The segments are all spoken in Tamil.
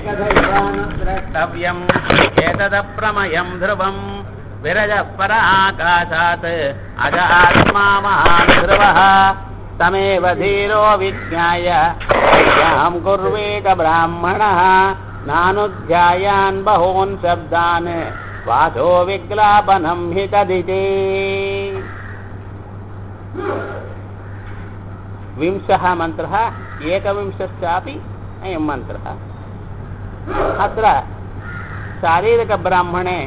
एकदैवानुद्रष्टव्यम् एतदप्रमयम् ध्रुवम् विरजः पर आकाशात् अज आत्मा महान् ध्रुवः तमेव धीरो विज्ञाय विद्याम् कुर्वेत ब्राह्मणः नानुध्यायान् बहून् शब्दान् वाचो विग्लापनम् हि तदिति विंशः मन्त्रः एकविंशश्चापि अयं मन्त्रः अत्र शारीरकब्राह्मणे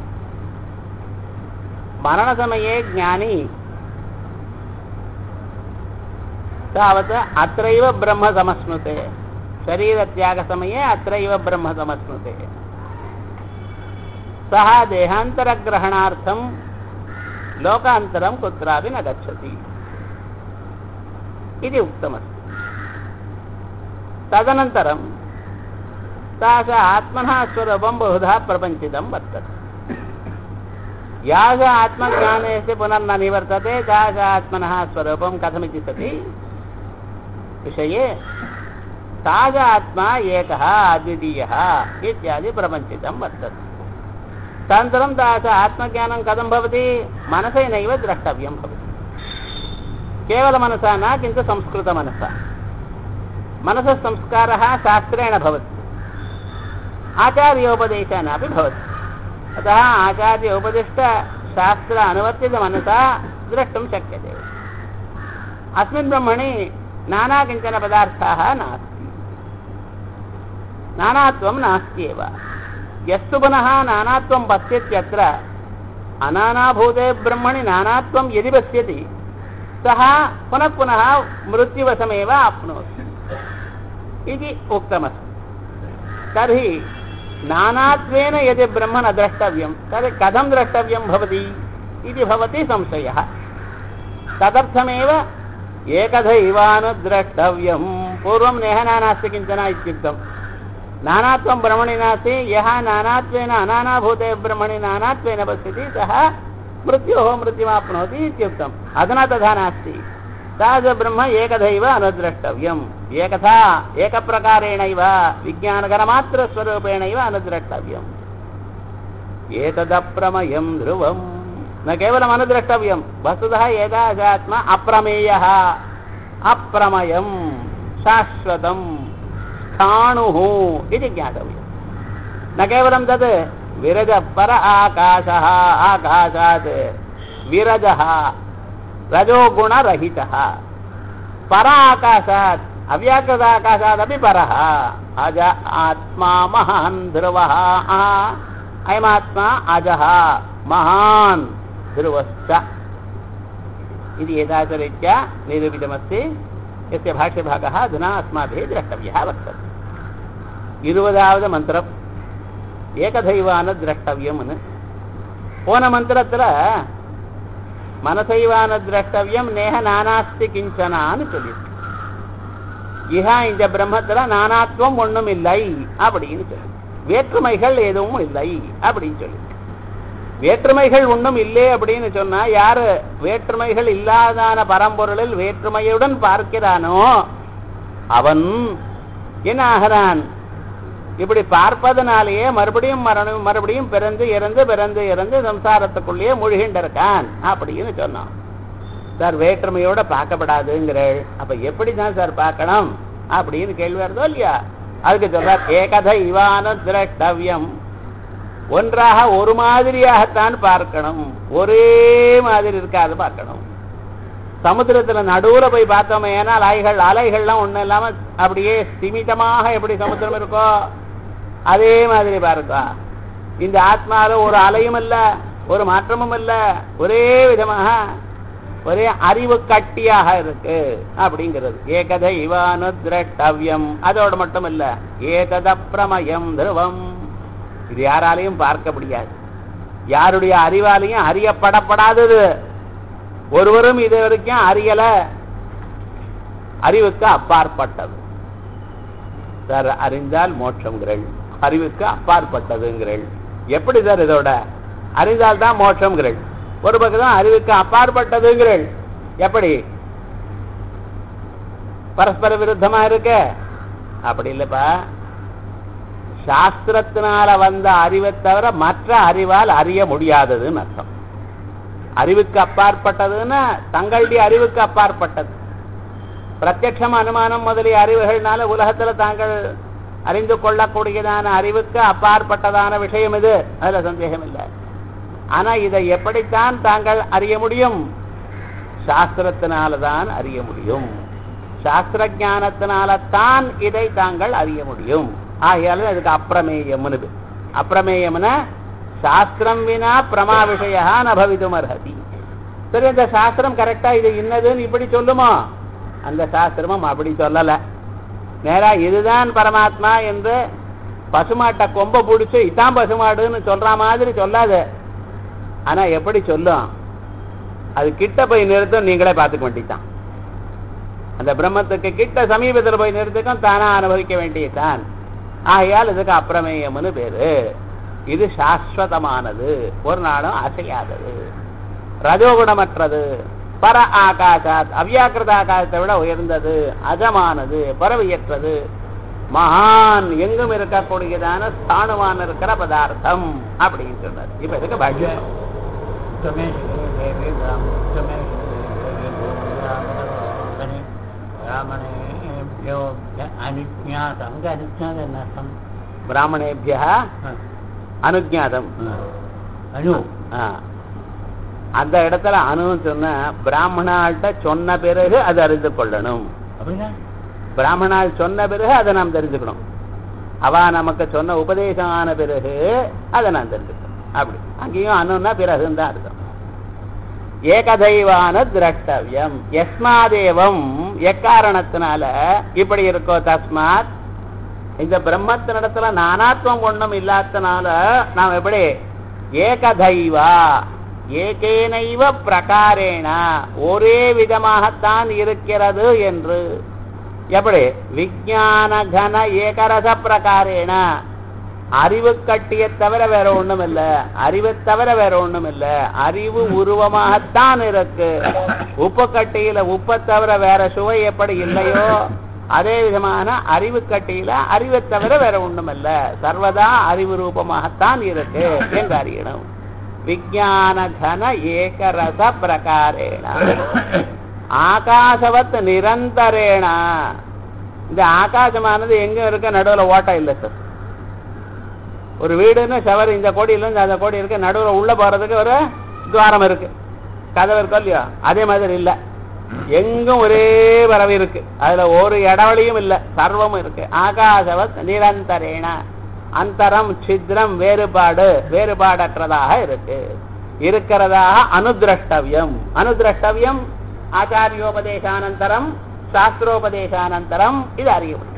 मरणसमये ज्ञानी तावत् अत्रैव ब्रह्म समश्नुते शरीरत्यागसमये अत्रैव ब्रह्म समश्नुते सः देहान्तरग्रहणार्थं लोकान्तरं कुत्रापि न गच्छति इति उक्तमस्ति तदनन्तरं सा च आत्मनः स्वरूपं बहुधा प्रपञ्चितं वर्तते या च आत्मज्ञानेस्य पुनर्न निवर्तते सा च आत्मनः स्वरूपं कथमिति सति विषये सा च आत्मा एकः अद्वितीयः इत्यादि प्रपञ्चितं वर्तते तदनन्तरं सा च आत्मज्ञानं कथं भवति मनसेनैव द्रष्टव्यं भवति केवलमनसा न किन्तु संस्कृतमनसा मनसः संस्कारः शास्त्रेण भवति आचार्योपदेशेनापि भवति अतः आचार्य उपदिष्टशास्त्र अनुवर्तितमनसा द्रष्टुं शक्यते अस्मिन् ब्रह्मणि नाना किञ्चन पदार्थाः नास्ति नानात्वं नास्त्येव यस्तु पुनः नानात्वं पश्यत्यत्र अनानाभूते ब्रह्मणि नानात्वं यदि पश्यति सः पुनः पुनः मृत्युवशमेव आप्नोति इति उक्तमस्ति तर्हि नानात्वेन यदि ब्रह्म न द्रष्टव्यं तर्हि कथं द्रष्टव्यं भवति इति भवति संशयः तदर्थमेव एकथैवानुद्रष्टव्यं पूर्वं नेह नानास्ति किञ्चन इत्युक्तं नानात्वं ब्रह्मणि नास्ति यः नानात्वेन अनानाभूते ब्रह्मणि नानात्वेन पश्यति सः मृत्योः मृत्युमाप्नोति इत्युक्तम् अधुना तथा नास्ति तादृशब्रह्म एकथैव अनुद्रष्टव्यम् एकथा एकप्रकारेणैव विज्ञानकरमात्रस्वरूपेणैव अनुद्रष्टव्यम् एतदप्रमयं ध्रुवम् न केवलम् अनुद्रष्टव्यं वस्तुतः एतादृशात्मा अप्रमेयः अप्रमयं शाश्वतं स्थाणुः इति ज्ञातव्यम् न केवलं तत् विरजः पर आकाशः आकाशात् विरजः रजोगुणरहितः पर आकाशात् अव्याकृताकाशादपि परः अज आत्मा महान् ध्रुवः अयमात्मा अजः महान् ध्रुवश्च इति एतादृशरीत्या निरूपितमस्ति यस्य भाष्यभागः अधुना अस्माभिः द्रष्टव्यः वर्तते இருபதாவது மந்திரம் ஏகதைவான திரஷ்டவியம் போன மந்திரத்துல மனசைவான திரஷ்டவியம் நேக நானாஸ்தி கிஞ்சனான்னு சொல்லியிருக்கு இஹா இந்த பிரம்மத்துல நானாத்வம் ஒண்ணும் இல்லை அப்படின்னு சொல்லி வேற்றுமைகள் எதுவும் இல்லை அப்படின்னு சொல்லி வேற்றுமைகள் ஒன்றும் இல்லை அப்படின்னு சொன்னா யாரு வேற்றுமைகள் இல்லாதான பரம்பொருளில் வேற்றுமையுடன் பார்க்கிறானோ அவன் என்ன ஆகிறான் இப்படி பார்ப்பதனாலேயே மறுபடியும் மரணம் மறுபடியும் பிறந்து இறந்து பிறந்து இறந்து சம்சாரத்துக்குள்ளேயே முழுகின்றிருக்கான் அப்படின்னு சொன்னான் சார் வேற்றுமையோட பார்க்கப்படாதுங்கிறள் அப்ப எப்படி தான் சார் பார்க்கணும் அப்படின்னு கேள்வி வருதோ இல்லையா அதுக்கு சொல்றார் ஏகத இவான திரஷ்டவியம் ஒன்றாக ஒரு மாதிரியாகத்தான் பார்க்கணும் ஒரே மாதிரி இருக்காது பார்க்கணும் சமுத்திரத்துல நடுவுல போய் பார்த்தோமே ஏன்னால் அலைகள் அலைகள்லாம் ஒண்ணும் இல்லாம அப்படியே சிமிதமாக எப்படி சமுத்திரம் இருக்கோ அதே மாதிரி பாருக்கா இந்த ஆத்மாவில ஒரு அலையும் இல்ல ஒரு மாற்றமும் இல்ல ஒரே விதமாக ஒரே அறிவு கட்டியாக இருக்கு அப்படிங்கிறது ஏகத இவானு திரஷ்டவியம் அதோடு மட்டும் இல்ல ஏகதப்பிரமயம் துருவம் இது யாராலையும் பார்க்க முடியாது யாருடைய அறிவாலையும் அறியப்படப்படாதது ஒருவரும் இது வரைக்கும் அறியல அறிவுக்கு அப்பாற்பட்டது சார் அறிந்தால் மோட்சம்ங்கிறள் அறிவுக்கு அப்பாற்பட்டதுங்கிறள் எப்படி சார் இதோட அறிந்தால் தான் மோட்சம்ங்கிறள் ஒரு பக்கம் தான் அறிவுக்கு அப்பாற்பட்டதுங்கிறள் எப்படி பரஸ்பர விருத்தமா இருக்க அப்படி இல்லப்பா சாஸ்திரத்தினால வந்த அறிவை தவிர மற்ற அறிவால் அறிய முடியாததுன்னு அர்த்தம் அறிவுக்கு அப்பாற்பட்டதுன்னா தங்களுடைய அறிவுக்கு அப்பாற்பட்டது பிரத்யட்சம் அனுமானம் முதலிய அறிவுகள்னால உலகத்துல தாங்கள் அறிந்து கொள்ளக்கூடியதான அறிவுக்கு அப்பாற்பட்டதான விஷயம் இது அதுல சந்தேகம் இல்லை ஆனா இதை எப்படித்தான் தாங்கள் அறிய முடியும் சாஸ்திரத்தினால்தான் அறிய முடியும் சாஸ்திர ஞானத்தினால தான் இதை தாங்கள் அறிய முடியும் ஆகையால அதுக்கு அப்பிரமேயம்னு பேர். அப்பிரமேயம்னா சாஸ்திரம் வினா பிரமா விஷயா நபவிதும் அர்ஹதி சரி இந்த சாஸ்திரம் கரெக்டா இது இன்னதுன்னு இப்படி சொல்லுமா அந்த சாஸ்திரமும் அப்படி சொல்லல நேரா இதுதான் பரமாத்மா என்று பசுமாட்டை கொம்ப பிடிச்சு இதான் பசுமாடுன்னு சொல்ற மாதிரி சொல்லாது ஆனா எப்படி சொல்லும் அது கிட்ட போய் நிறுத்தும் நீங்களே பார்த்துக்க வேண்டியதுதான் அந்த பிரம்மத்துக்கு கிட்ட சமீபத்தில் போய் நிறுத்துக்கும் தானா அனுபவிக்க வேண்டியதுதான் ஆகையால் இதுக்கு அப்பிரமேயம்னு பேரு இது சாஸ்வதமானது ஒரு நாளும் அசையாதது ரஜோகுணமற்றது பர ஆகாசாத் அவ்யாக்கிருத ஆகாசத்தை விட உயர்ந்தது அஜமானது பரவியற்றது மகான் எங்கும் இருக்கக்கூடியதான ஸ்தானுவான் இருக்கிற பதார்த்தம் அப்படின்னு சொன்னார் இப்ப இதுக்கு பாக்கியம் அனுஜாதம் அங்க அனுஜாதம் என்ன அர்த்தம் பிராமணேபியா அனுஜாதம் அனு ஆ. அந்த இடத்துல அணுன்னு சொன்ன பிராமணாள்கிட்ட சொன்ன பிறகு அதை அறிந்து கொள்ளணும் அப்படின்னா பிராமணால் சொன்ன பிறகு அதை நாம் தெரிஞ்சுக்கணும் அவ நமக்கு சொன்ன உபதேசம் ஆன பிறகு அதை நான் தெரிஞ்சுக்கணும் அப்படி அங்கேயும் அணுன்னா பிறகுன்னு தான் அர்த்தம் ஏகதைவான திரஷ்டவியம் எஸ்மாதேவம் எக்காரணத்தினால இப்படி இருக்கோ தஸ்மாத் இந்த பிரம்மத்தினிடத்துல நானாத்வம் ஒண்ணும் இல்லாதனால நாம் எப்படி ஏகதைவா ஏகேனைவ பிரகாரேண ஒரே விதமாகத்தான் இருக்கிறது என்று எப்படி விஞ்ஞான கன ஏகரச பிரகாரேன அறிவு கட்டிய தவிர வேற ஒண்ணும் இல்ல அறிவை தவிர வேற ஒண்ணும் இல்ல அறிவு உருவமாகத்தான் இருக்கு உப்பு கட்டியில உப்பை தவிர வேற சுவை எப்படி இல்லையோ அதே விதமான அறிவு கட்டியில அறிவை தவிர வேற ஒண்ணும் இல்ல சர்வதா அறிவு ரூபமாகத்தான் இருக்கு என்று அறியணும் விஞ்ஞான கன ஏகரச பிரகாரேன ஆகாசவத் நிரந்தரேன இந்த ஆகாசமானது எங்க இருக்க நடுவுல ஓட்டை இல்லை சார் ஒரு வீடுன்னு ஷவர் இந்த கோடியில இருந்து அந்த கோடி இருக்கு நடுவுல உள்ள போறதுக்கு ஒரு துவாரம் இருக்கு கதவு இருக்கோ இல்லையோ அதே மாதிரி இல்ல எங்கும் ஒரே வரவு இருக்கு அதுல ஒரு இடவழியும் இல்ல சர்வமும் இருக்கு ஆகாசவத் நிரந்தரேன அந்தரம் சித்ரம் வேறுபாடு வேறுபாடற்றதாக இருக்கு இருக்கிறதாக அனுதிரஷ்டவியம் அனுதிரஷ்டவியம் ஆச்சாரியோபதேசானந்தரம் சாஸ்திரோபதேசானந்தரம் இது அறிய முடியும்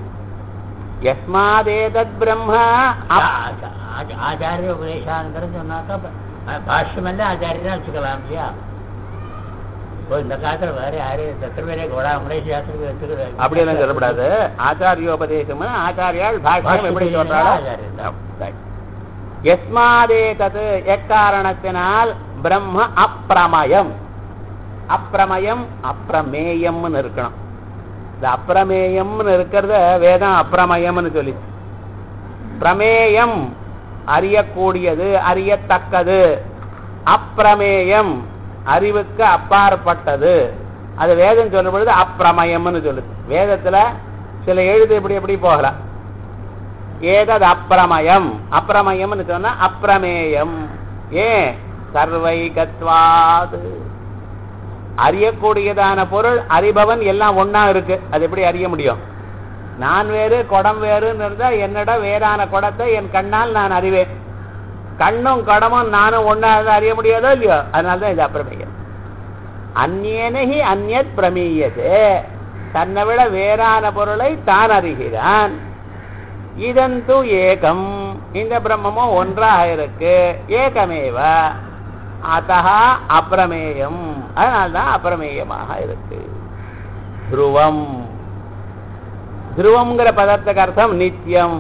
எஸ்மாதேதத் பிரம்ம அப்- ஆச்சாரிய உபதேசானந்தரம் சொன்னாக்கா ப- பாஷ்யமல்ல ஆச்சாரியதான் வச்சுக்கலாம் இல்லையா இப்போ இந்த காலத்துல வேற யாரு எத்தனை பேரே கோடா முறை சாஸ்திரத்துக்கு எடுத்துக்கிறாங்க அப்படியெல்லாம் சொல்லக்கூடாது ஆச்சாரியோபதேசம் ஆச்சாரியால் பாஷ்யம் எப்படி சொல்றாளோ எஸ்மாதே தது எக்காரணத்தினால் பிரம்ம அப்பிரமயம் அப்பிரமயம் அப்பிரமேயம்னு இருக்கணும் இந்த அப்பிரமேயம்னு இருக்கிறத வேதம் அப்பிரமயம்னு சொல்லி பிரமேயம் அறியக்கூடியது அறியத்தக்கது அப்பிரமேயம் அறிவுக்கு அப்பாற்பட்டது அது வேதம் சொல்லும் பொழுது அப்பிரமயம்னு சொல்லுது வேதத்துல சில எழுது இப்படி எப்படி போகலாம் ஏதது அப்பிரமயம் அப்பிரமயம்னு சொன்னா அப்பிரமேயம் ஏன் சர்வைகத்வாது அறியக்கூடியதான பொருள் அறிபவன் எல்லாம் ஒண்ணா இருக்கு அது எப்படி அறிய முடியும் நான் வேறு குடம் வேறுன்னு இருந்தா என்னிட வேறான குடத்தை என் கண்ணால் நான் அறிவேன் கண்ணும் குடமும் நானும் ஒண்ணா இருந்தா அறிய முடியாதோ இல்லையோ அதனாலதான் இது அப்பிரமேயம் அந்நேனகி அந்நத் பிரமீயதே தன்னை விட வேறான பொருளை தான் அறிகிறான் இதந்து ஏகம் இந்த பிரம்மமும் ஒன்றாக இருக்கு ஏகமேவ அத்தகா அப்பிரமேயம் அதனால்தான் அப்பிரமேயமாக இருக்கு துருவம் துருவம்ங்கிற பதத்துக்கு அர்த்தம் நித்தியம்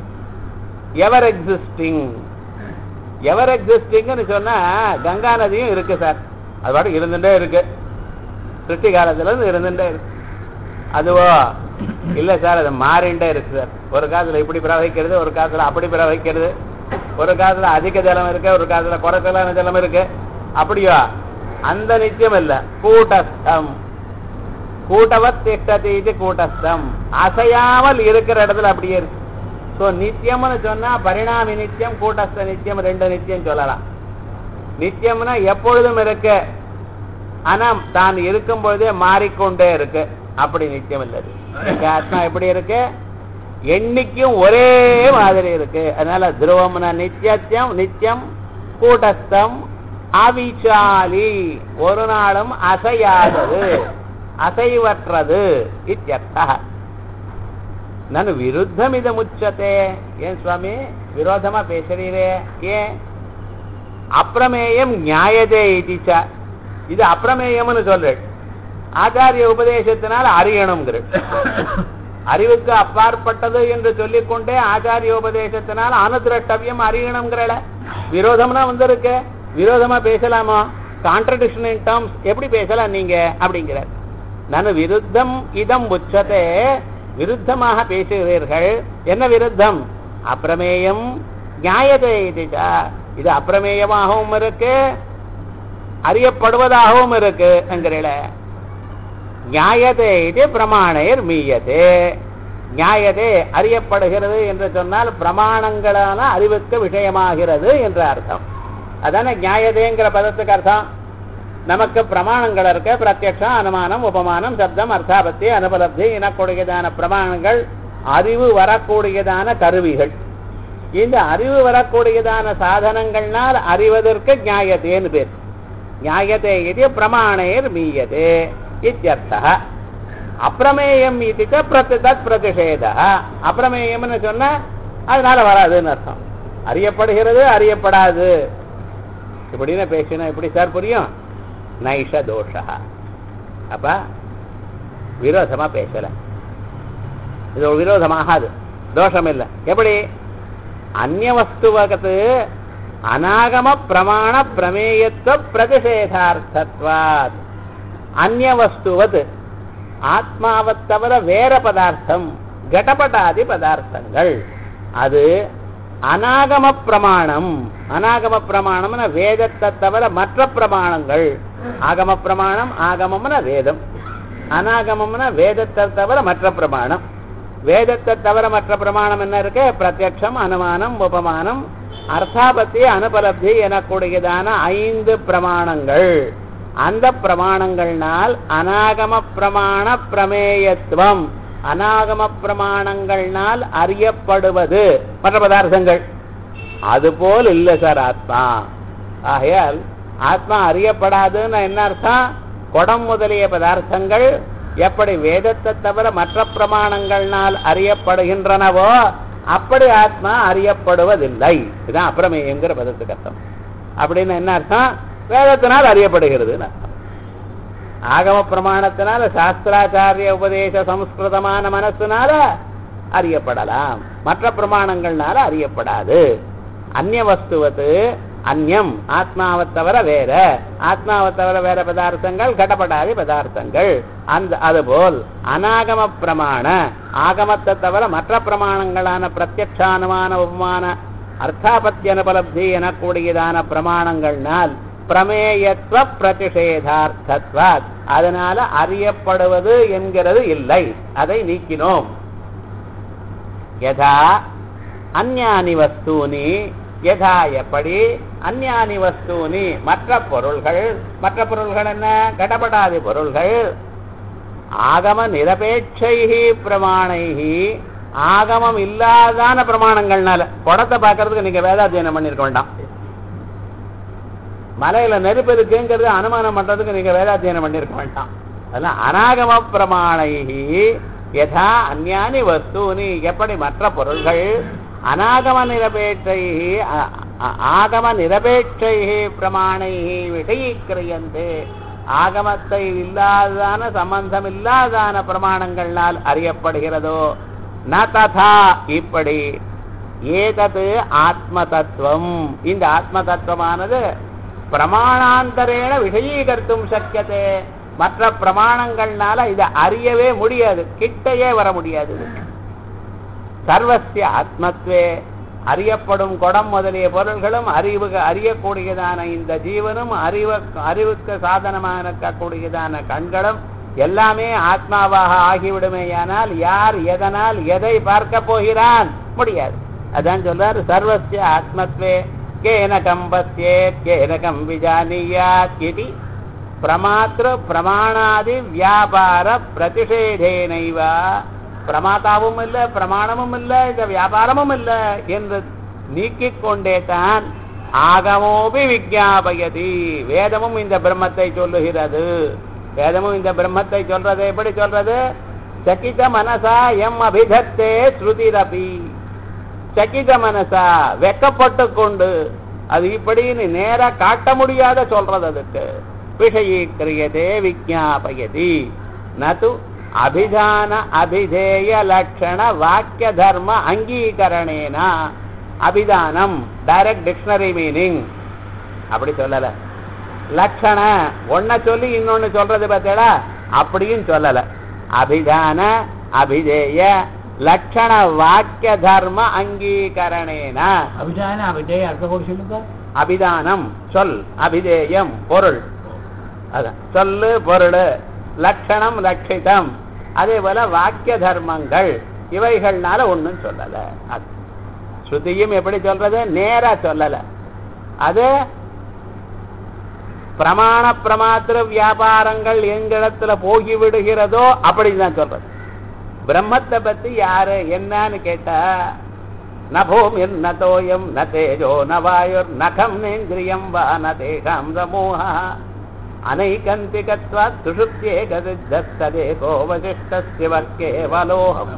எவர் எக்ஸிஸ்டிங் எவர் எக்ஸிஸ்டிங்னு சொன்னா கங்கா நதியும் இருக்கு சார் அது பாட்டு இருந்துட்டே இருக்கு சிருஷ்டி காலத்துல இருந்து இருந்துட்டே இருக்கு அதுவோ இல்ல சார் அது மாறிண்டே இருக்கு சார் ஒரு காலத்துல இப்படி பிரவகிக்கிறது ஒரு காலத்துல அப்படி பிரவகிக்கிறது ஒரு காலத்துல அதிக ஜலம் இருக்கு ஒரு காலத்துல குறைச்சலான ஜலம் இருக்கு அப்படியா அந்த நித்தியம் இல்ல கூட்டஸ்தம் கூட்டவத் திஷ்டதி இது கூட்டஸ்தம் அசையாமல் இருக்கிற இடத்துல அப்படியே இருக்கு சோ நித்தியம்னு சொன்னா பரிணாமி நித்தியம் கூட்டஸ்த நித்தியம் ரெண்டு நித்தியம் சொல்லலாம் நித்தியம்னா எப்பொழுதும் இருக்கு ஆனா தான் இருக்கும் பொழுதே மாறிக்கொண்டே இருக்கு அப்படி நித்தியம் இல்லது எங்க ஆத்மா எப்படி இருக்கு என்னைக்கும் ஒரே மாதிரி இருக்கு அதனால துருவம்னா நித்தியத்தியம் நித்தியம் கூட்டஸ்தம் அவிசாலி ஒரு நாளும் அசையாதது அசைவற்றது இத்தியர்த்தः ನಾನು ವಿರುದ್ಧಮಿದ ಮುಚ್ಚತೆ ಏನ್ ಸ್ವಾಮಿ ವಿರೋಧಮ பேசுறீரே ஏன் அப்பிரமேயம் நியாயதே இதிச்ச இது அப்பிரமேயம்னு சொல்றேன் ஆச்சாரிய உபதேசத்தினால் அறியணுங்கிற அறிவுக்கு அப்பாற்பட்டது என்று சொல்லிக்கொண்டே ஆச்சாரிய உபதேசத்தினால் அனுதிரட்டவியம் அறியணுங்கிறல விரோதம்னா வந்திருக்கு விரோதமா பேசலாமா கான்ட்ரடிக்ஷன் இன் டர்ம்ஸ் எப்படி பேசலாம் நீங்க அப்படிங்கிற நான் விருத்தம் இதம் உச்சதே விருத்தமாக பேசுகிறீர்கள் என்ன விருத்தம் அப்பிரமேயம் நியாயத்தை இதுச்சா இது அப்பிரமேயமாகவும் இருக்கு அறியப்படுவதாகவும் இருக்கு என்கிறீல நியாயதே இது பிரமாணர் மீயதே நியாயதே அறியப்படுகிறது என்று சொன்னால் பிரமாணங்களான அறிவுக்கு விஷயமாகிறது என்ற அர்த்தம் அதானே நியாயதேங்கிற பதத்துக்கு அர்த்தம் நமக்கு பிரமாணங்கள் இருக்க பிரத்யக்ஷம் அனுமானம் உபமானம் சப்தம் அர்த்தாபத்தி அனுபலப்தி எனக்கூடியதான பிரமாணங்கள் அறிவு வரக்கூடியதான கருவிகள் இந்த அறிவு வரக்கூடியதான சாதனங்கள்னால் அறிவதற்கு நியாயத்தேன்னு பேர் நியாயத்தே இது பிரமாணேர் மீயதே இத்தியர்த்தः அப்பிரமேயம் இது பிரதிதத் பிரதிஷேத அப்பிரமேயம்னு சொன்னா அதனால வராதுன்னு அர்த்தம் அறியப்படுகிறது அறியப்படாது இப்படின்னு பேசினா எப்படி சார் புரியும் நைஷ தோஷா அப்ப விரோதமா பேசல இது ஒரு விரோதமாகாது தோஷம் இல்லை எப்படி அந்நிய வஸ்துவகத்து அநாகம பிரமாண பிரமேயத்துவ பிரதிஷேதார்த்தத்வாத் அந்நிய வஸ்துவது ஆத்மாவைத் தவிர வேற பதார்த்தம் கடபடாதி பதார்த்தங்கள் அது அநாகம பிரமாணம் அநாகம பிரமாணம்னா வேதத்தை தவிர மற்ற பிரமாணங்கள் ஆகம பிரமாணம் ஆகமம்னா வேதம் அநாகமம்னா வேதத்தை தவிர மற்ற பிரமாணம் வேதத்தை தவிர மற்ற பிரமாணம் என்ன இருக்கு பிரத்யக்ஷம் அனுமானம் உபமானம் அர்த்தாபத்தி அனுபலப்தி எனக்கூடியதான ஐந்து பிரமாணங்கள் அந்த பிரமாணங்கள்னால் அநாகம பிரமாண பிரமேயத்துவம் அநாகம பிரமாணங்கள்னால் அறியப்படுவது மற்ற பதார்த்தங்கள் அதுபோல் இல்லை சார் ஆத்மா ஆகையால் ஆத்மா அறியப்படாதுன்னு என்ன அர்த்தம் குடம் முதலிய பதார்த்தங்கள் எப்படி வேதத்தை தவிர மற்ற பிரமாணங்கள்னால் அறியப்படுகின்றனவோ அப்படி ஆத்மா அறியப்படுவதில்லை இதுதான் அப்பிரமேயங்கிற பதத்துக்கு அர்த்தம் அப்படின்னு என்ன அர்த்தம் வேதத்தினால் அறியப்படுகிறதுன்னு அர்த்தம் ஆகம பிரமாணத்தினால சாஸ்திராச்சாரிய உபதேச சம்ஸ்கிருதமான மனசுனால அறியப்படலாம் மற்ற பிரமாணங்கள்னால அறியப்படாது அந்நிய வஸ்துவத்து அந்நியம் ஆத்மாவை தவிர வேற ஆத்மாவை தவிர வேற பதார்த்தங்கள் கடப்படாத பதார்த்தங்கள் அந்த அதுபோல் அநாகம பிரமாண ஆகமத்தை தவிர மற்ற பிரமாணங்களான பிரத்யக்ஷானுமான உபமான அர்த்தாபத்திய அனுபலப்தி எனக்கூடியதான பிரமாணங்கள்னால் பிரமேயத்துவ பிரதிஷேதார்த்தத்வாத் அதனால அறியப்படுவது என்கிறது இல்லை அதை நீக்கினோம் யதா அந்யானி வஸ்தூனி யதா எப்படி அந்யானி வஸ்தூனி மற்ற பொருள்கள் மற்ற பொருள்கள் என்ன கடப்படாத பொருள்கள் ஆகம நிரபேட்சைகி பிரமாணைகி ஆகமம் இல்லாதான பிரமாணங்கள்னால குடத்தை பார்க்கறதுக்கு நீங்க வேதாத்தியனம் பண்ணிருக்க வேண்டாம் மலையில நெருப்பு இருக்குங்கிறது அனுமானம் பண்றதுக்கு நீங்க வேதாத்தியனம் பண்ணிருக்க வேண்டாம் அதெல்லாம் அநாகம பிரமாணைகி யதா அந்யானி வஸ்தூனி எப்படி மற்ற பொருள்கள் அநாகம நிரபேட்சை ஆகம நிரபேட்சை பிரமாணை விடயீக்கிரியந்தே ஆகமத்தை இல்லாதான சம்பந்தம் இல்லாதான பிரமாணங்களால் அறியப்படுகிறதோ ந ததா இப்படி ஏதது ஆத்ம தத்துவம் இந்த ஆத்ம தத்துவமானது பிரமாணாந்தரேன விஷயீகர்த்தும் சக்கியதே மற்ற பிரமாணங்கள்னால இதை அறியவே முடியாது கிட்டையே வர முடியாது இதுக்கு. சர்வசிய ஆத்மத்வே அறியப்படும் குடம் முதலிய பொருள்களும் அறிவு அறியக்கூடியதான இந்த ஜீவனும் அறிவ அறிவுக்கு சாதனமாக இருக்கக்கூடியதான கண்களும் எல்லாமே ஆத்மாவாக ஆகிவிடுமேயானால் யார் எதனால் எதை பார்க்க போகிறான் முடியாது அதான் சொல்றாரு சர்வசிய ஆத்மத்வே கேனகம் பசியேத் கேனகம் விஜானியாத் இதி பிரமாத்திர பிரமாணாதி வியாபார பிரதிஷேதேனைவா பிரமாதாவும் இல்ல பிரமாணமும் இல்ல இந்த வியாபாரமும் இல்ல என்று நீக்கிக் கொண்டே தான் ஆகமோபி விஜாபயதி வேதமும் இந்த பிரம்மத்தை சொல்லுகிறது வேதமும் இந்த பிரம்மத்தை சொல்றது எப்படி சொல்றது சகித மனசா எம் அபிதத்தே ஸ்ருதிரபி சகித மனசா வெக்கப்பட்டு கொண்டு அது இப்படின்னு நேரா காட்ட முடியாத சொல்றது அதுக்கு விஷயீக்கிரியதே விஜாபயதி நது அபிதான அபிதேய லட்சண வாக்கிய தர்ம அங்கீகரணேன அபிதானம் டைரக்ட் டிக்ஷனரி மீனிங் அப்படி சொல்லல லட்சண ஒன்ன சொல்லி இன்னொன்னு சொல்றது பார்த்தேடா அப்படியும் சொல்லல அபிதான அபிதேய லட்சண வாக்கிய தர்ம அங்கீகரணேன அபிதான அபிதேய அர்த்த கூட சொல்லுங்க அபிதானம் சொல் அபிதேயம் பொருள் அதான் சொல்லு பொருள் லட்சணம் லட்சிதம் அதே போல வாக்கிய தர்மங்கள் இவைகள்னால ஒண்ணும் சொல்லல அது ஸ்ருதியும் எப்படி சொல்றது நேரா சொல்லல அது பிரமாண பிரமாத்திர வியாபாரங்கள் எங்கிடத்துல போகி விடுகிறதோ அப்படிதான் சொல்றது பிரம்மத்தை பத்தி யாரு என்னன்னு கேட்டா ந பூமிர் ந தோயம் ந தேஜோ ந வாயுர் நகம் நேந்திரியம் வா ந தேஷாம் சமூக அனைகந்திகத்வாத் சுஷுப்தியே கதித்ததேகோ வசிஷ்டஸ்ய வக்கேவலோகம்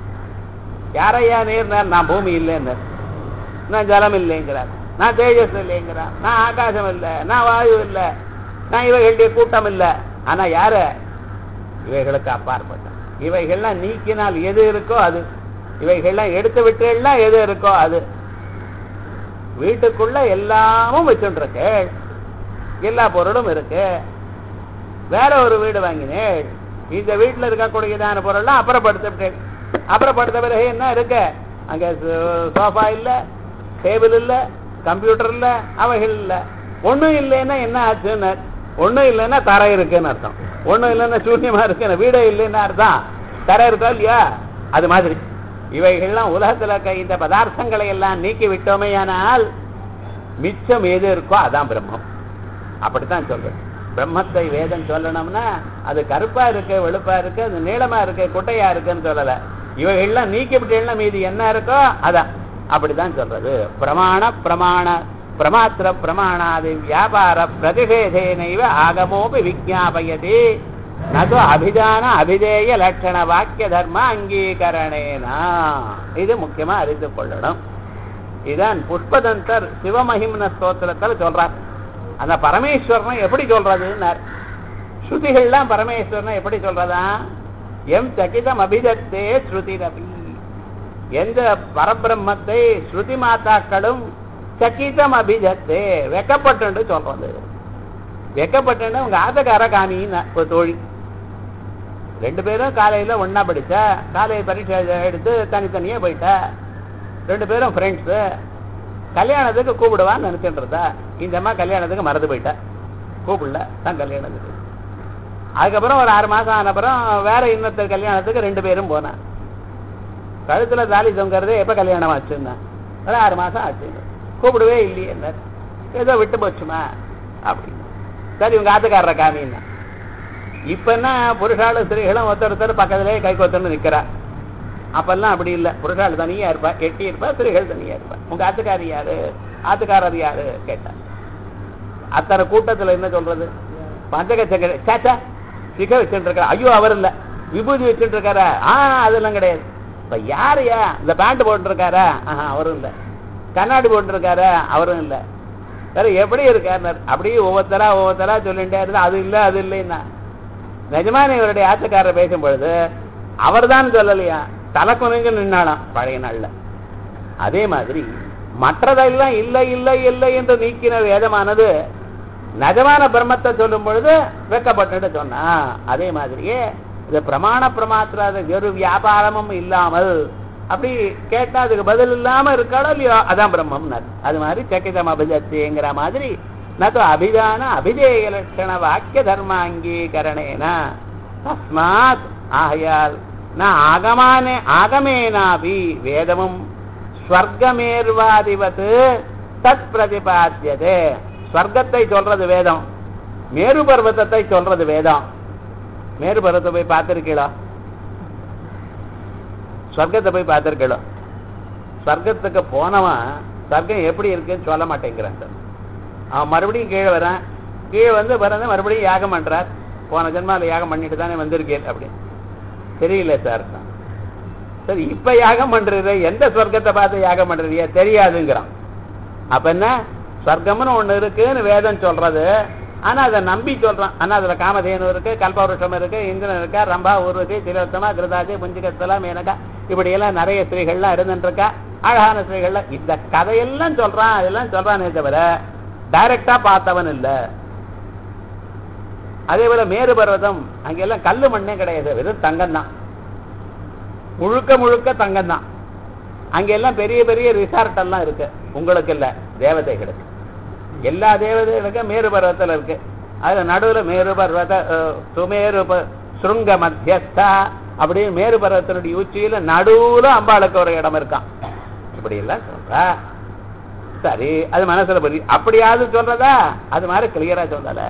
யாரையா நீர் நான் பூமி இல்லைன்னு நான் ஜலம் இல்லைங்கிறார் நான் தேஜஸ் இல்லைங்கிறான் நான் ஆகாசம் இல்லை நான் வாயு இல்லை நான் இவைகளுடைய கூட்டம் இல்லை ஆனா யாரு இவைகளுக்கு அப்பாற்பட்ட இவைகள்லாம் நீக்கினால் எது இருக்கோ அது இவைகள்லாம் எடுத்து விட்டேன்னா எது இருக்கோ அது வீட்டுக்குள்ள எல்லாமும் வச்சுட்டு இருக்கு எல்லா பொருளும் இருக்கு வேற ஒரு வீடு வாங்கினேன் இந்த வீட்டுல இருக்கக்கூடியதான பொருள்லாம் அப்புறப்படுத்திவிட்டேன் அப்புறப்படுத்த பிறகு என்ன இருக்கு அங்க சோஃபா இல்ல டேபிள் இல்ல கம்ப்யூட்டர் இல்ல அவைகள் இல்ல ஒண்ணும் இல்லைன்னா என்ன ஆச்சுன்னு ஒண்ணும் இல்லைன்னா தரை இருக்குன்னு அர்த்தம் ஒண்ணும் இல்லைன்னா சூன்யமா இருக்குன்னு வீடே இல்லைன்னு அர்த்தம் தரை இருக்கா இல்லையா அது மாதிரி இவைகள்லாம் உலகத்துல இருக்க இந்த பதார்த்தங்களை எல்லாம் நீக்கி விட்டோமேயானால் மிச்சம் எது இருக்கோ அதான் பிரம்மம் அப்படித்தான் சொல்றது பிரம்மத்தை வேதம் சொல்லணும்னா அது கருப்பா இருக்கு வெளுப்பா இருக்கு அது நீளமா இருக்கு குட்டையா இருக்குன்னு சொல்லல இவைகள்லாம் நீக்கி விட்டேன்னா மீதி என்ன இருக்கோ அதான் அப்படிதான் சொல்றது பிரமாண பிரமாண பிரமாத்திர பிரமாணாதி வியாபார பிரதிஷேதேனைவ ஆகமோபி விஜாபயதி நது அபிதான அபிதேய லட்சண வாக்கிய தர்ம அங்கீகரணேனா இது முக்கியமா அறிந்து கொள்ளணும் இதான் புஷ்பதந்தர் சிவமகிம்ன ஸ்தோத்திரத்தில் சொல்றார் அந்த பரமேஸ்வரனை எப்படி சொல்றதுன்னார் ஸ்ருதிகள்லாம் பரமேஸ்வரனை எப்படி சொல்றதா எம் சகிதம் அபிதத்தே ஸ்ருதி ரவி எந்த பரபிரம்மத்தை ஸ்ருதி மாதாக்களும் சகிதம் அபிஜத்தே வெக்கப்பட்டு சொல்றது வெக்கப்பட்டு உங்க ஆத்தக்கார காமின்னு ஒரு தோழி ரெண்டு பேரும் காலையில ஒன்னா படிச்சா காலையில் பரீட்சை எடுத்து தனித்தனியா போயிட்டா ரெண்டு பேரும் ஃப்ரெண்ட்ஸு கல்யாணத்துக்கு கூப்பிடுவான்னு நினைச்சுட்டு இருந்தா இந்த அம்மா கல்யாணத்துக்கு மறந்து போயிட்டா கூப்பிடல தான் கல்யாணத்துக்கு அதுக்கப்புறம் ஒரு ஆறு மாசம் ஆன அப்புறம் வேற இன்னொருத்தர் கல்யாணத்துக்கு ரெண்டு பேரும் போனா கழுத்துல தாலி தொங்குறது எப்ப கல்யாணம் ஆச்சுன்னா ஒரு ஆறு மாசம் ஆச்சு கூப்பிடவே இல்லையே என்ன ஏதோ விட்டு போச்சுமா அப்படின்னு சரி உங்க ஆத்துக்காரரை காமின்னா இப்ப என்ன புருஷாலும் ஸ்திரீகளும் ஒருத்தர் ஒருத்தர் பக்கத்திலே கை கொத்தன்னு நிக்கிறா அப்பெல்லாம் அப்படி இல்லை புருஷாள் தனியா இருப்பா எட்டி இருப்பா ஸ்திரீகள் தனியா இருப்பா உங்க ஆத்துக்காரி யாரு ஆத்துக்காரர் யாரு கேட்டா அத்தனை கூட்டத்துல என்ன சொல்றது பஞ்சக சக்கர சாச்சா சிக வச்சுட்டு இருக்காரு ஐயோ அவர் இல்ல விபூதி வச்சுட்டு இருக்காரா ஆ அதெல்லாம் கிடையாது இப்ப யாருயா இந்த பேண்ட் போட்டு இருக்காரா ஆஹா அவரும் இல்ல கண்ணாடி போட்டு இருக்காரா அவரும் இல்ல வேற எப்படி இருக்காரு அப்படியே ஒவ்வொருத்தரா ஒவ்வொருத்தரா சொல்லிட்டே இருந்தா அது இல்ல அது இல்லைன்னா நிஜமான இவருடைய ஆத்துக்காரர் பேசும் பொழுது அவர்தான் சொல்லலையா தலைக்குனங்க நின்னாலாம் பழைய நாள்ல அதே மாதிரி மற்றதெல்லாம் இல்லை இல்லை இல்லை என்று நீக்கின வேதமானது நிஜமான பிரம்மத்தை சொல்லும் பொழுது வெக்கப்பட்டுட்டு சொன்னா அதே மாதிரியே இது பிரமாண பிரமாத்திர ஒரு வியாபாரமும் இல்லாமல் அப்படி கேட்டா அதுக்கு பதில் இல்லாம இருக்காடோ இல்லையோ அதான் பிரம்மம்னார் அது மாதிரி சக்கிதம் அபிஜத்திங்கிற மாதிரி நது அபிதான அபிதேய லட்சண வாக்கிய தர்ம அங்கீகரணேன தஸ்மாத் ஆகையால் ந ஆகமானே ஆகமேனாபி வேதமும் ஸ்வர்கமேர்வாதிவத் தத் பிரதிபாத்தியதே ஸ்வர்க்கத்தை சொல்றது வேதம் மேரு பர்வத்தத்தை சொல்றது வேதம் மேரு பர்வத்தை போய் பார்த்திருக்கீளா ஸ்வர்க்கத்தை போய் பார்த்திருக்கீளோ ஸ்வர்க்கத்துக்கு போனவன் ஸ்வர்க்கம் எப்படி இருக்குன்னு சொல்ல மாட்டேங்கிறான் சார் அவன் மறுபடியும் கீழே வரான் கீழே வந்து பிறந்து மறுபடியும் யாகம் பண்றார் போன ஜென்மாவில் யாகம் பண்ணிட்டு தானே வந்திருக்கேன் அப்படின்னு தெரியல சார் சரி இப்ப யாகம் பண்றது எந்த சொர்க்கத்தை பார்த்து யாகம் பண்றீங்க தெரியாதுங்கிறான் அப்ப என்ன சொர்க்கம்னு ஒண்ணு இருக்குன்னு வேதம் சொல்றது ஆனா அதை நம்பி சொல்றான் ஆனா அதுல காமதேனு இருக்கு கல்பவருஷம் இருக்கு இந்திரன் இருக்கா ரம்பா ஊர்வசி திலோத்தமா கிருதாஜி புஞ்சிகத்தலா மேனகா இப்படி எல்லாம் நிறைய ஸ்திரீகள்லாம் இருந்துட்டு இருக்கா அழகான ஸ்திரீகள்ல இந்த கதையெல்லாம் சொல்றான் அதெல்லாம் சொல்றானே தவிர டைரக்டா பார்த்தவன் இல்ல அதே போல மேரு பர்வதம் அங்கெல்லாம் கல்லு மண்ணே கிடையாது வெறும் தங்கம் தான் முழுக்க முழுக்க தங்கம் தான் அங்கெல்லாம் பெரிய பெரிய ரிசார்ட் எல்லாம் இருக்கு உங்களுக்கு இல்ல தேவதைகளுக்கு எல்லா தேவதைகளுக்கும் மேரு பர்வத்தில் இருக்கு அதுல நடுவுல மேரு பர்வத அஹ், சுமேரு ப- சுருங்க மத்தியஸ்தா அப்படின்னு மேரு பர்வத்தினுடைய உச்சியில நடுவுல அம்பாளுக்கு ஒரு இடம் இருக்கான் இப்படி எல்லாம் சொல்றா சரி அது மனசுல புரியும் அப்படியாவது சொல்றதா அது மாதிரி கிளியரா சொல்லல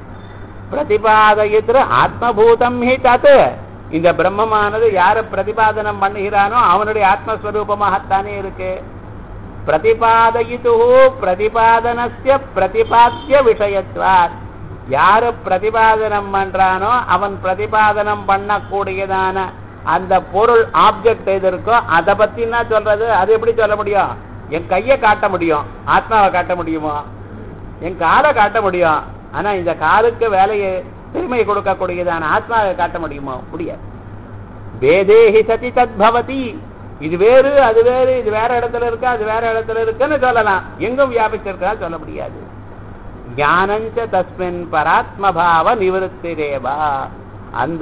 பிரதிபாதயித்திர ஆத்மபூதம் ஹி தத் இந்த பிரம்மமானது யார பிரதிபாதனம் பண்ணுகிறானோ அவனுடைய ஆத்மஸ்வரூபமாகத்தானே இருக்கு பிரதிபாதயித்து பிரதிபாதனஸ்ய பிரதிபாத்திய விஷயத்வாத் யாரு பிரதிபாதனம் பண்றானோ அவன் பிரதிபாதனம் பண்ணக்கூடியதான அந்த பொருள் ஆப்ஜெக்ட் எது இருக்கோ அதை பத்தி என்ன சொல்றது அது எப்படி சொல்ல முடியும் என் கையை காட்ட முடியும் ஆத்மாவை காட்ட முடியுமா என் காலை காட்ட முடியும் ஆனா இந்த காலுக்கு வேலையை பெருமை கொடுக்கக்கூடியதான ஆத்மாவை காட்ட முடியுமா முடியாது வேதேஹி சதி தத் பவதி இது வேறு அது வேறு இது வேற இடத்துல இருக்கா அது வேற இடத்துல இருக்குன்னு சொல்லலாம் எங்கும் வியாபிச்சிருக்கா சொல்ல முடியாது ஞானஞ்ச தஸ்மின் பராத்மபாவ நிவருத்திரேவா அந்த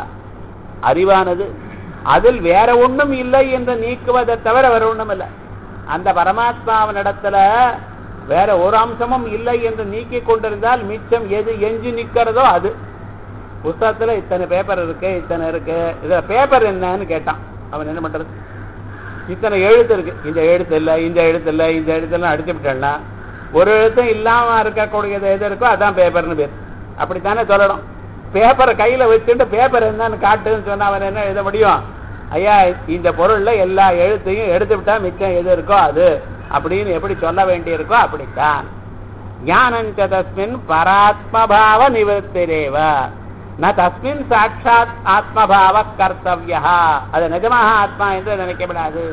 அறிவானது அதில் வேற ஒண்ணும் இல்லை என்று நீக்குவதை தவிர வேற ஒண்ணும் இல்லை அந்த பரமாத்மாவனிடத்துல வேற ஒரு அம்சமும் இல்லை என்று நீக்கி கொண்டிருந்தால் மிச்சம் எது எஞ்சி நிக்கிறதோ அது புஸ்தகத்துல இத்தனை பேப்பர் இருக்கு இத்தனை இருக்கு இதுல பேப்பர் என்னன்னு கேட்டான் அவன் என்ன பண்றது இத்தனை எழுத்து இருக்கு இந்த எழுத்து இல்ல இந்த எழுத்து இல்ல இந்த எழுத்தெல்லாம் அடிச்சு விட்டா ஒரு எழுத்தும் இல்லாம இருக்கக்கூடியது எது இருக்கோ அதான் பேப்பர்னு பேர் அப்படித்தானே சொல்லணும் பேப்பரை கையில வச்சுட்டு பேப்பர் என்னன்னு காட்டுன்னு சொன்னா அவன் என்ன எழுத முடியும் ஐயா இந்த பொருள்ல எல்லா எழுத்தையும் எடுத்து விட்டா மிச்சம் எது இருக்கோ அது அப்படின்னு எப்படி சொல்ல வேண்டியிருக்கோ அப்படித்தான் ஞானஞ்ச தஸ்மின் பராத்மபாவ நிவர்த்திரேவ ந தஸ்மின் சாட்சாத் ஆத்மபாவ கர்த்தவியா அது நிஜமாக ஆத்மா என்று நினைக்கப்படாது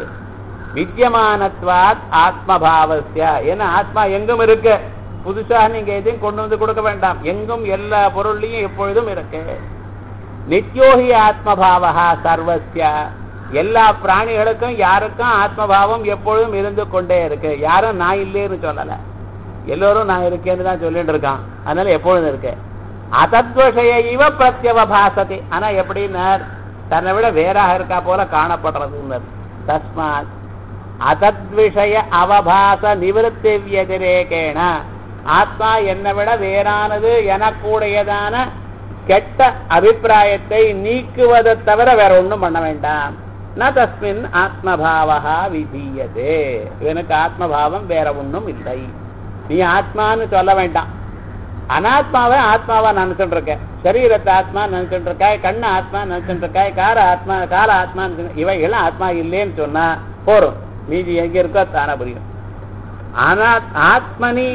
வித்தியமானத்வாத் ஆத்மபாவஸ்ய ஏன்னா ஆத்மா எங்கும் இருக்கு புதுசா நீங்க எதையும் கொண்டு வந்து கொடுக்க வேண்டாம் எங்கும் எல்லா பொருள்லையும் எப்பொழுதும் இருக்கு நித்யோகி ஆத்மபாவா சர்வஸ்ய எல்லா பிராணிகளுக்கும் யாருக்கும் ஆத்மபாவம் எப்பொழுதும் இருந்து கொண்டே இருக்கு யாரும் நான் இல்லைன்னு சொல்லல எல்லோரும் நான் இருக்கேன்னு தான் சொல்லிட்டு இருக்கான் அதனால எப்பொழுதும் இருக்கு அதத்வஷய இவ பிரத்யவபாசதி ஆனா எப்படின்னா தன்னை விட வேறாக இருக்கா போல காணப்படுறது தஸ்மாத் அதத்விஷய அவபாச நிவர்த்தி வியதிரேகேன ஆத்மா என்னை விட வேறானது எனக்கூடியதான கெட்ட அபிப்பிராயத்தை நீக்குவதை தவிர வேற ஒண்ணும் பண்ண வேண்டாம் ந தஸ்மின் ஆத்மபாவா விதீயதே இவனுக்கு ஆத்மபாவம் வேற ஒண்ணும் இல்லை நீ ஆத்மான்னு சொல்ல வேண்டாம் அனாத்மாவை ஆத்மாவா நினைச்சுட்டு இருக்க சரீரத்தை ஆத்மா நினைச்சுட்டு இருக்காய் கண்ணு ஆத்மா நினைச்சுட்டு இருக்காய் கார ஆத்மா கால ஆத்மா இவைகள் ஆத்மா இல்லைன்னு சொன்னா போறோம் மீதி எங்க இருக்கோ தானே புரியும் ஆனா ஆத்மனி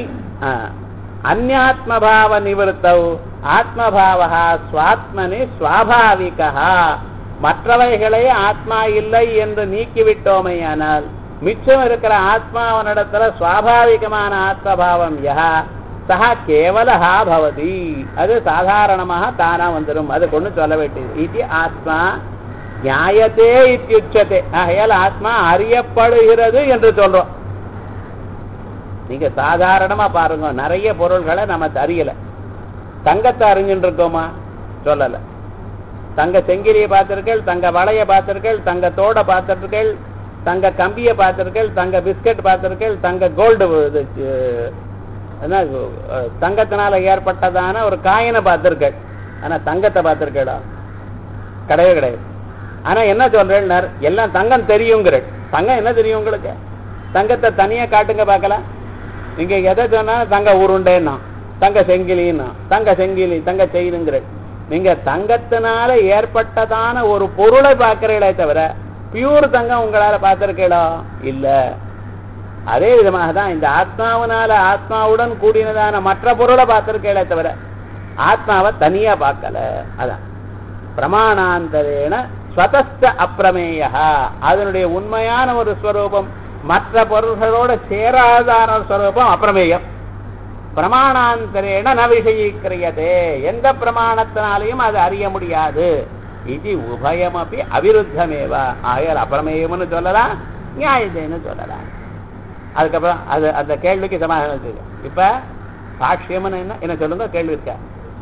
அந்யாத்மபாவ நிவர்த்தவ் ஆத்மபாவா சுவாத்மனி சுவாபாவிகா மற்றவைகளை ஆத்மா இல்லை என்று நீக்கிவிட்டோமையானால் மிச்சம் இருக்கிற ஆத்மாவனிடத்துல சுவாபாவிகமான ஆத்மபாவம் யா சஹா கேவலஹா பவதி அது சாதாரணமாக தானா வந்துடும் அது கொண்டு சொல்ல வேண்டியது இது ஆத்மா நியாயத்தே இத்தியுச்சதே ஆகையால் ஆத்மா அறியப்படுகிறது என்று சொல்றோம் நீங்க சாதாரணமா பாருங்க நிறைய பொருள்களை நம்ம அறியல தங்கத்தை அறிஞ்சுட்டு இருக்கோமா சொல்லல தங்க செங்கிலியை பார்த்திருக்கீள் தங்க வளைய பார்த்திருக்கீள் தங்க தோடை பார்த்திருக்கீள் தங்க கம்பியை பார்த்திருக்கீள் தங்க பிஸ்கட் பார்த்திருக்கீள் தங்க கோல்டு என்ன அஹ், தங்கத்தினால ஏற்பட்டதான ஒரு காயினை பார்த்திருக்கீள் ஆனா தங்கத்தை பார்த்திருக்கேடா கிடையவே கிடையாது ஆனா என்ன சொல்றேன் எல்லாம் தங்கம் தெரியுங்கிற தங்கம் என்ன தெரியும் உங்களுக்கு தங்கத்தை தனியா காட்டுங்க பார்க்கலாம் நீங்க எதை சொன்னா தங்க உருண்டைன்னா தங்க செங்கிலின்னா தங்க செங்கிலி தங்க செயினுங்கிற நீங்க தங்கத்தினால ஏற்பட்டதான ஒரு பொருளை பார்க்கிறீங்களே தவிர பியூர் தங்கம் உங்களால பார்த்திருக்கீங்களா இல்ல அதே விதமாக தான் இந்த ஆத்மாவினால ஆத்மாவுடன் கூடினதான மற்ற பொருளை பார்த்திருக்கீங்களே தவிர ஆத்மாவை தனியா பார்க்கல அதான் பிரமாணாந்தரேன ஸ்வதஸ்த அப்பிரமேய அதனுடைய உண்மையான ஒரு ஸ்வரூபம் மற்ற பொருள்களோட சேராதான ஒரு ஸ்வரூபம் அப்பிரமேயம் பிரமாணாந்தரேன ந விஷயீக்கிரியதே எந்த பிரமாணத்தினாலையும் அது அறிய முடியாது இது உபயமப்பி அவிருத்தமேவ ஆகையால் அப்பிரமேயம்னு சொல்லலாம் நியாயத்தைன்னு சொல்லலாம் அதுக்கப்புறம் அது அந்த கேள்விக்கு சமாதானம் செய்யுங்க இப்ப சாட்சியம்னு என்ன என்ன சொல்லுங்க கேள்வி இருக்கா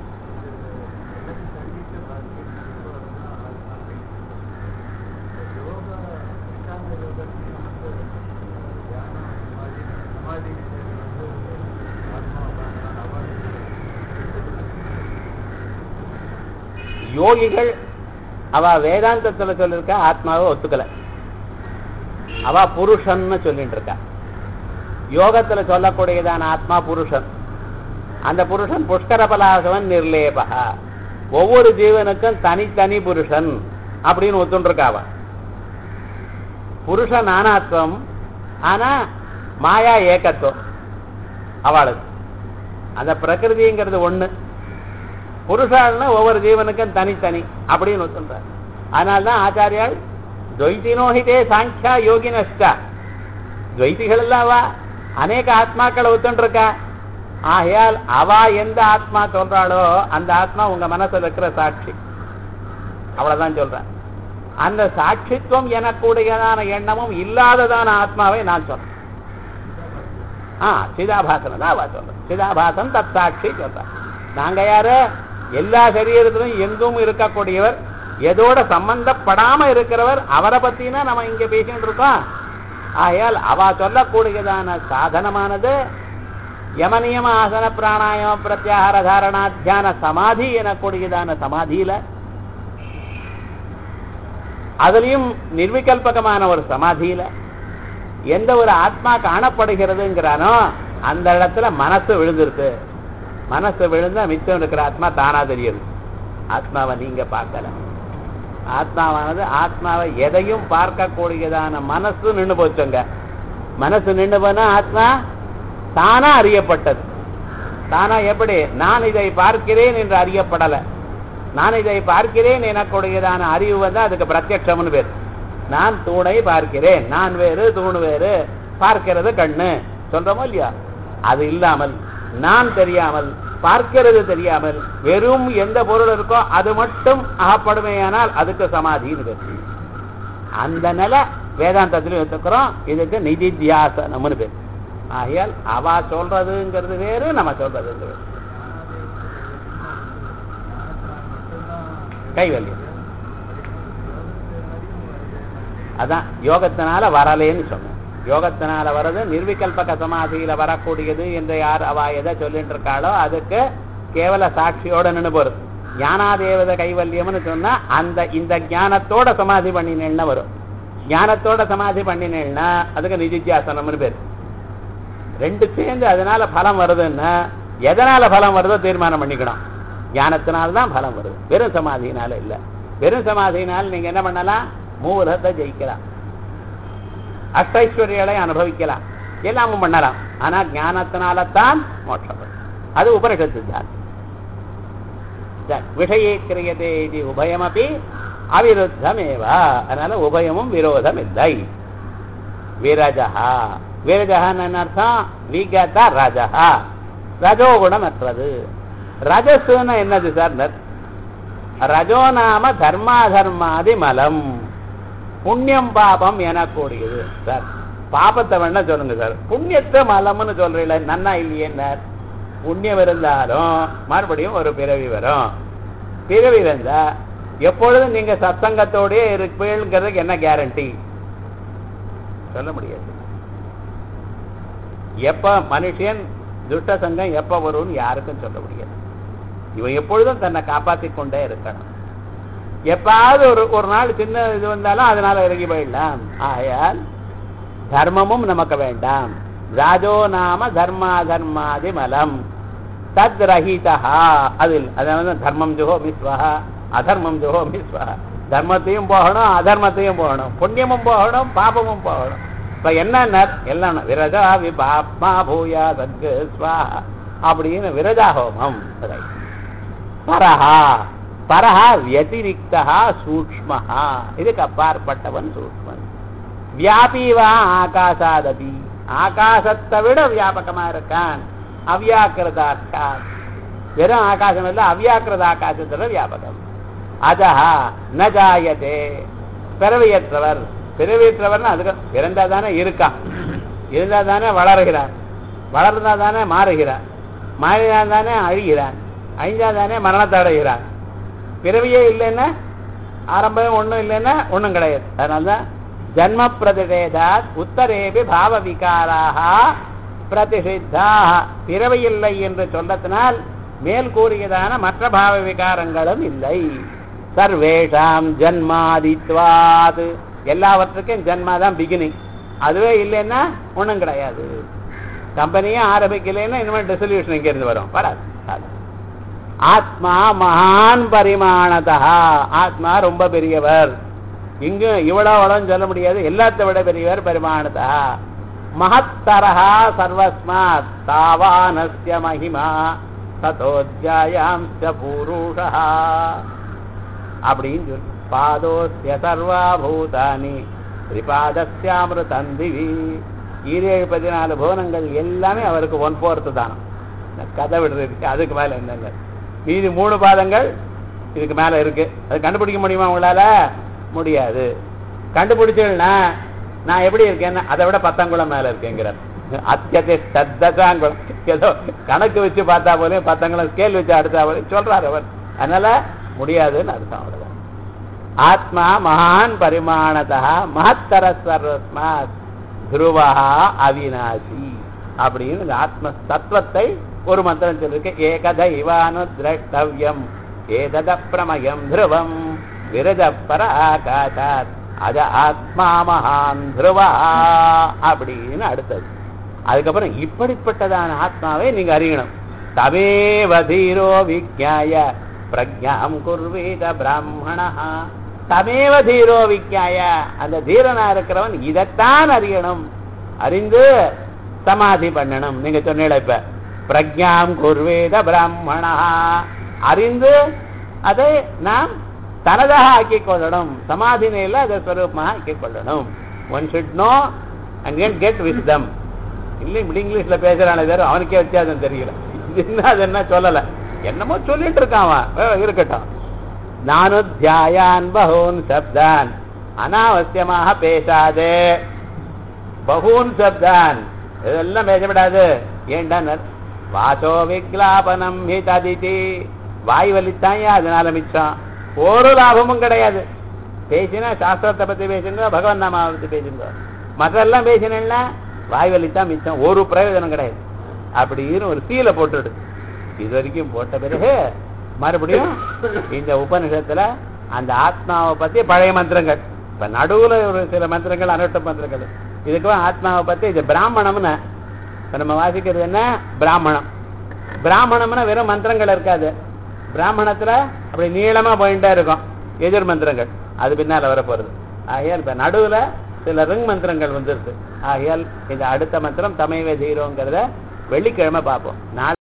யோகிகள் அவ வேதாந்தத்துல சொல்லிருக்கா ஆத்மாவை ஒத்துக்கல அவ புருஷன்னு சொல்லிட்டு இருக்கா யோகத்துல சொல்லக்கூடியதான ஆத்மா புருஷன் அந்த புருஷன் புஷ்கரபலாகவன் நிர்லேபகா ஒவ்வொரு ஜீவனுக்கும் தனித்தனி புருஷன் அப்படின்னு ஒத்துண்டிருக்கா அவ புருஷ நானாத்வம் ஆனா மாயா ஏகத்துவம் அவளுக்கு அந்த பிரகிருதிங்கிறது ஒண்ணு புருஷாள்னா ஒவ்வொரு ஜீவனுக்கும் தனித்தனி அப்படின்னு சொல்றார் அதனால்தான் ஆச்சாரியால் துவைத்தினோஹிதே சாங்கியா யோகினஷ்டா துவைத்திகள் எல்லாம் அநேக ஆத்மாக்களை ஒத்துண்டிருக்கா ஆகையால் அவ எந்த ஆத்மா சொல்றாளோ அந்த ஆத்மா உங்க மனசுல இருக்கிற சாட்சி அவ்வளவுதான் சொல்றேன் அந்த சாட்சித்துவம் எனக்குடையதான எண்ணமும் இல்லாததான ஆத்மாவை நான் சொல்றேன் ஆ சிதாபாசன் தான் அவ சொல்றேன் சிதாபாசன் தத் சாட்சி சொல்றேன் நாங்க யாரு எல்லா சரீரத்திலும் எங்கும் இருக்கக்கூடியவர் எதோட சம்பந்தப்படாம இருக்கிறவர் அவரை பத்தினா நம்ம இங்க பேசிட்டு இருக்கோம் ஆகையால் அவ சொல்லக்கூடியதான சாதனமானது யமனியம ஆசன பிராணாயாம பிரத்யாகார தாரணா தியான சமாதி எனக்கூடியதான சமாதியில அதுலயும் நிர்விகல்பகமான ஒரு சமாதியில எந்த ஒரு ஆத்மா காணப்படுகிறதுங்கிறானோ அந்த இடத்துல மனசு விழுந்திருக்கு மனசு விழுந்தா மிச்சம் இருக்கிற ஆத்மா தானா தெரியுது ஆத்மாவை நீங்க பார்க்கல ஆத்மாவானது ஆத்மாவை எதையும் பார்க்கக்கூடியதான மனசு நின்று போச்சுங்க மனசு நின்று போனா ஆத்மா தானா அறியப்பட்டது தானா எப்படி நான் இதை பார்க்கிறேன் என்று அறியப்படல நான் இதை பார்க்கிறேன் எனக்குடையதான அறிவு வந்து அதுக்கு பிரத்யட்சம்னு பேர் நான் தூணை பார்க்கிறேன் நான் வேறு தூண் வேறு பார்க்கிறது கண்ணு சொல்றோமோ இல்லையா அது இல்லாமல் நான் தெரியாமல் பார்க்கிறது தெரியாமல் வெறும் எந்த பொருள் இருக்கோ அது மட்டும் அகப்படுமேயானால் அதுக்கு சமாதின்னு பேர் அந்த நிலை வேதாந்தத்திலும் எடுத்துக்கிறோம் இதுக்கு நிதித்தியாசனம்னு பேர் ஆகையால் அவ சொல்றதுங்கிறது வேறு நம்ம சொல்றதுங்கிறது வேறு. கைவல்யம் அதான் யோகத்தினால வரலேன்னு சொன்னேன் யோகத்தினால வர்றது நிர்விகல்பக சமாதியில வரக்கூடியது என்று யார் அவ எதை சொல்லிட்டு இருக்காளோ அதுக்கு கேவல சாட்சியோட நின்று போறது ஞானாதேவத கைவல்யம்னு சொன்னா அந்த இந்த ஞானத்தோட சமாதி பண்ணினேன்னா வரும் ஞானத்தோட சமாதி பண்ணினேன்னா அதுக்கு நிதித்தியாசனம்னு பேர் ரெண்டு சேர்ந்து அதனால பலம் வருதுன்னா எதனால பலம் வருதோ தீர்மானம் பண்ணிக்கணும் ஞானத்தினால்தான் பலம் வருது வெறும் சமாதியினால இல்ல வெறும் சமாதியினால் நீங்க என்ன பண்ணலாம் மூலத்தை ஜெயிக்கலாம் அஷ்டைஸ்வர்யங்களை அனுபவிக்கலாம் எல்லாமும் பண்ணலாம் ஆனா ஞானத்தினால தான் மோட்சம் வரும். அது உபனிஷத் சித்தாந்தம் சரி, விஷயே கிரியதே இது உபயமபி அவிருத்தமேவா அதனால உபயமும் விரோதம் இல்லை விரஜா விரஜகான்னு என்ன அர்த்தம் விகத ரஜா ரஜோகுணமற்றது ரஜசுன்னு என்னது சார் ரஜோ நாம தர்மாதர்மாதி மலம் புண்ணியம் பாபம் எனக்கூடியது சார் பாபத்தை வேணா சொல்லுங்க சார் புண்ணியத்தை மலம்னு சொல்றீங்கள நன்னா இல்லையேன்னார் புண்ணியம் இருந்தாலும் மறுபடியும் ஒரு பிறவி வரும் பிறவி வந்தா எப்பொழுதும் நீங்க சத்சங்கத்தோடயே இருப்பீங்கிறதுக்கு என்ன கேரண்டி சொல்ல முடியாது எப்ப மனுஷன் துஷ்ட சங்கம் எப்ப வரும்னு யாருக்கும் சொல்ல முடியாது இவன் எப்பொழுதும் தன்னை காப்பாத்திக் கொண்டே இருக்கணும் எப்பாவது ஒரு ஒரு நாள் சின்ன இது வந்தாலும் அதனால இறங்கி போயிடலாம் ஆயால் தர்மமும் நமக்கு வேண்டாம் ராஜோ நாம தர்மா தர்மாதி மலம் தத் ரஹிதா அது இல்ல. அதாவது தர்மம் ஜோஹோ மிஸ்வஹா அதர்மம் ஜோஹோ மிஸ்வஹா தர்மத்தையும் போகணும் அதர்மத்தையும் போகணும் புண்ணியமும் போகணும் பாபமும் போகணும் இப்ப என்ன எல்லாம் விரஜா விபாப்மா பூயா சத்கு ஸ்வாஹா அப்படின்னு விரஜா ஹோமம் Right. பரஹா பரஹா வியதிரிக்தா சூக்மஹா இதுக்கு அப்பாற்பட்டவன் சூக்மன் வியாபிவா ஆகாசாதபி ஆகாசத்தை விட வியாபகமா இருக்கான் அவ்யாக்கிருதாக்கா வெறும் ஆகாசம் இல்ல அவ்யாக்கிருத ஆகாசத்துல வியாபகம் அதஹா ந ஜாயதே பிறவியற்றவர் பிறவியற்றவர்னு அதுக்கு இருந்தா தானே இருக்கான் இருந்தா தானே வளர்கிறான் வளர்ந்தா தானே மாறுகிறான் மாறினா தானே அழிகிறான் அழிஞ்சா தானே மரணத்தை அடைகிறான் பிறவியே இல்லைன்னா ஆரம்பம் ஒண்ணும் இல்லைன்னா ஒண்ணும் கிடையாது அதனால்தான் ஜன்ம பிரதிஷேதாத் உத்தரேபி பாவ விகாராக பிரதிஷித்தாக பிறவி இல்லை என்று சொல்லத்தினால் மேல் கூறியதான மற்ற பாவ விகாரங்களும் இல்லை சர்வேஷாம் ஜன்மாதித்வாத் எல்லாவற்றுக்கும் ஜன்மா தான் பிகினிங் அதுவே இல்லைன்னா ஒண்ணும் கிடையாது கம்பெனியே ஆரம்பிக்கலைன்னா இனிமேல் டிசல்யூஷன் இங்க இருந்து வரும் வராது அது. ஆத்மா மகான் பரிமாணதா ஆத்மா ரொம்ப பெரியவர் இங்க இவ்வளவு அவ்வளவு சொல்ல முடியாது எல்லாத்தை விட பெரியவர் பரிமாணதா மகத்தரஹா சர்வஸ்மாத் தாவானஸ்ய மகிமா ததோத்யாயாம்ச பூருஷா அப்படின்னு சொல்லி பாதோஸ்ய சர்வா பூதானி திரிபாதஸ்யாமிருதந்திவி ஈரேழு பதினாலு புவனங்கள் எல்லாமே அவருக்கு ஒன் போர்த்து தான் கதை விடுறதுக்கு அதுக்கு மேல என்னங்க மீதி மூணு பாதங்கள் இதுக்கு மேல இருக்கு அது கண்டுபிடிக்க முடியுமா உங்களால முடியாது கண்டுபிடிச்சீங்கன்னா நான் எப்படி இருக்கேன்னு அதை விட பத்தாங்குளம் மேல இருக்கேங்கிறார் அத்தியத்தை சத்தசாங்குளம் ஏதோ கணக்கு வச்சு பார்த்தா போலே பத்தாங்குளம் ஸ்கேல் வச்சு அடுத்தா போலே சொல்றாரு அவர் அதனால முடியாதுன்னு அர்த்தம் அவ்வளவுதான் ஆத்மா மகான் பரிமாணதா மகத்தர சர்வஸ்மாத் துருவா அவிநாசி அப்படின்னு இந்த ஆத்ம தத்துவத்தை ஒரு மந்திரம் சொல்லிருக்கு ஏகதைவானு திரஷ்டவியம் ஏதத பிரமயம் துருவம் விரத பர ஆகாசாத் அத ஆத்மா மகான் துருவா அப்படின்னு அடுத்தது அதுக்கப்புறம் இப்படிப்பட்டதான ஆத்மாவை நீங்க அறியணும் தமேவ தீரோ விஜாய பிரஜாம் குர்வீத பிராமணா தமேவ தீரோ விஜாய அந்த தீரனா இருக்கிறவன் இதைத்தான் அறியணும் அறிந்து சமாதி பண்ணணும் நீங்க சொன்னீங்க இப்ப பிரஜாம் குர்வேத பிராமணா அறிந்து அதை நாம் தனதாக ஆக்கிக் கொள்ளணும் சமாதி நிலையில அதை ஸ்வரூபமாக ஆக்கிக் கொள்ளணும் one should know and get wisdom இல்லை இப்படி இங்கிலீஷ்ல பேசுறானே வேற அவனுக்கே வித்தியாசம் தெரியல இது என்ன அது என்ன சொல்லல என்னமோ சொல்லிட்டு இருக்கான் அவன் அஹ் இருக்கட்டும் நானு தியாயான் பகூன் சப்தான் அனாவசியமாக பேசாதே பகூன் சப்தான் இதெல்லாம் பேசப்படாது ஏண்டா வாசோ விக்லாபனம் ஹி ததிதி வாய் வலித்தாயா அதனால மிச்சம் ஒரு லாபமும் கிடையாது பேசினா சாஸ்திரத்தை பத்தி பேசுங்க பகவான் நாமாவை பத்தி பேசுங்க மற்றெல்லாம் பேசினா வாய் வலித்தான் மிச்சம் ஒரு பிரயோஜனம் கிடையாது அப்படின்னு ஒரு சீலை போட்டுடு இது வரைக்கும் போட்ட பிறகு மறுபடியும் இந்த உபனிஷத்துல அந்த ஆத்மாவை பத்தி பழைய மந்திரங்கள் இப்ப நடுவுல ஒரு சில மந்திரங்கள் அனுட்ட மந்திரங்கள் இதுக்கும் ஆத்மாவை பத்தி இது பிராமணம்னு இப்ப நம்ம வாசிக்கிறது என்ன பிராமணம் பிராமணம்னா வெறும் மந்திரங்கள் இருக்காது பிராமணத்துல அப்படி நீளமா போயிட்டே இருக்கும் எதிர் மந்திரங்கள் அது பின்னால வரப்போறது ஆகையால் இப்ப நடுவுல சில ரிங் மந்திரங்கள் வந்துருது ஆகையால் இந்த அடுத்த மந்திரம் தமைவே தீரோங்கிறத வெள்ளிக்கிழமை பார்ப்போம் நாளை